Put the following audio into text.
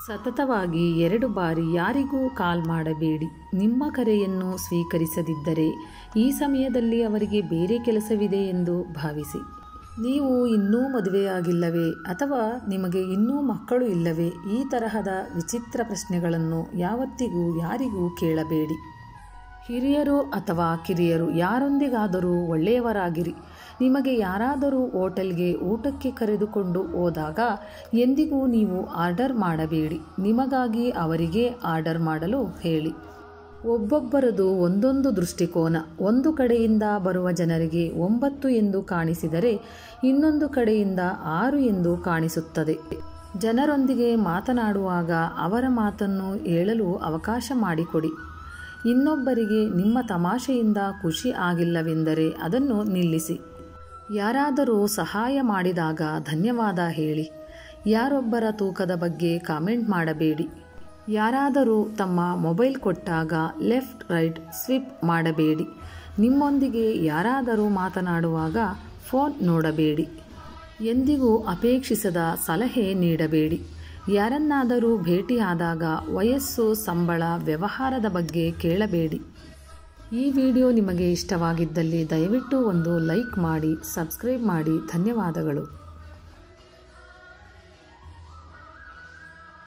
ಸತತವಾಗಿ ಎರಡು ಬಾರಿ ಯಾರಿಗೂ ಕಾಲ್ ಮಾಡಬೇಡಿ ನಿಮ್ಮ ಕರೆಯನ್ನು ಸ್ವೀಕರಿಸದಿದ್ದರೆ ಈ ಸಮಯದಲ್ಲಿ ಅವರಿಗೆ ಬೇರೆ ಕೆಲಸವಿದೆ ಎಂದು ಭಾವಿಸಿ ನೀವು ಇನ್ನೂ ಮದುವೆಯಾಗಿಲ್ಲವೇ ಅಥವಾ ನಿಮಗೆ ಇನ್ನೂ ಮಕ್ಕಳು ಇಲ್ಲವೇ ಈ ತರಹದ ವಿಚಿತ್ರ ಪ್ರಶ್ನೆಗಳನ್ನು ಯಾವತ್ತಿಗೂ ಯಾರಿಗೂ ಕೇಳಬೇಡಿ ಹಿರಿಯರು ಅಥವಾ ಕಿರಿಯರು ಯಾರೊಂದಿಗಾದರೂ ಒಳ್ಳೆಯವರಾಗಿರಿ ನಿಮಗೆ ಯಾರಾದರೂ ಹೋಟೆಲ್ಗೆ ಊಟಕ್ಕೆ ಕರೆದುಕೊಂಡು ಹೋದಾಗ ಎಂದಿಗೂ ನೀವು ಆರ್ಡರ್ ಮಾಡಬೇಡಿ ನಿಮಗಾಗಿ ಅವರಿಗೆ ಆರ್ಡರ್ ಮಾಡಲು ಹೇಳಿ ಒಬ್ಬೊಬ್ಬರದು ಒಂದೊಂದು ದೃಷ್ಟಿಕೋನ ಒಂದು ಕಡೆಯಿಂದ ಬರುವ ಜನರಿಗೆ ಒಂಬತ್ತು ಎಂದು ಕಾಣಿಸಿದರೆ ಇನ್ನೊಂದು ಕಡೆಯಿಂದ ಆರು ಎಂದು ಕಾಣಿಸುತ್ತದೆ ಜನರೊಂದಿಗೆ ಮಾತನಾಡುವಾಗ ಅವರ ಮಾತನ್ನು ಹೇಳಲು ಅವಕಾಶ ಮಾಡಿಕೊಡಿ ಇನ್ನೊಬ್ಬರಿಗೆ ನಿಮ್ಮ ತಮಾಷೆಯಿಂದ ಖುಷಿ ಆಗಿಲ್ಲವೆಂದರೆ ಅದನ್ನು ನಿಲ್ಲಿಸಿ ಯಾರಾದರೂ ಸಹಾಯ ಮಾಡಿದಾಗ ಧನ್ಯವಾದ ಹೇಳಿ ಯಾರೊಬ್ಬರ ತೂಕದ ಬಗ್ಗೆ ಕಾಮೆಂಟ್ ಮಾಡಬೇಡಿ ಯಾರಾದರೂ ತಮ್ಮ ಮೊಬೈಲ್ ಕೊಟ್ಟಾಗ ಲೆಫ್ಟ್ ರೈಟ್ ಸ್ವಿಪ್ ಮಾಡಬೇಡಿ ನಿಮ್ಮೊಂದಿಗೆ ಯಾರಾದರೂ ಮಾತನಾಡುವಾಗ ಫೋನ್ ನೋಡಬೇಡಿ ಎಂದಿಗೂ ಅಪೇಕ್ಷಿಸದ ಸಲಹೆ ನೀಡಬೇಡಿ ಯಾರನ್ನಾದರೂ ಭೇಟಿಯಾದಾಗ ವಯಸ್ಸು ಸಂಬಳ ವ್ಯವಹಾರದ ಬಗ್ಗೆ ಕೇಳಬೇಡಿ ಈ ವಿಡಿಯೋ ನಿಮಗೆ ಇಷ್ಟವಾಗಿದ್ದಲ್ಲಿ ದಯವಿಟ್ಟು ಒಂದು ಲೈಕ್ ಮಾಡಿ ಸಬ್ಸ್ಕ್ರೈಬ್ ಮಾಡಿ ಧನ್ಯವಾದಗಳು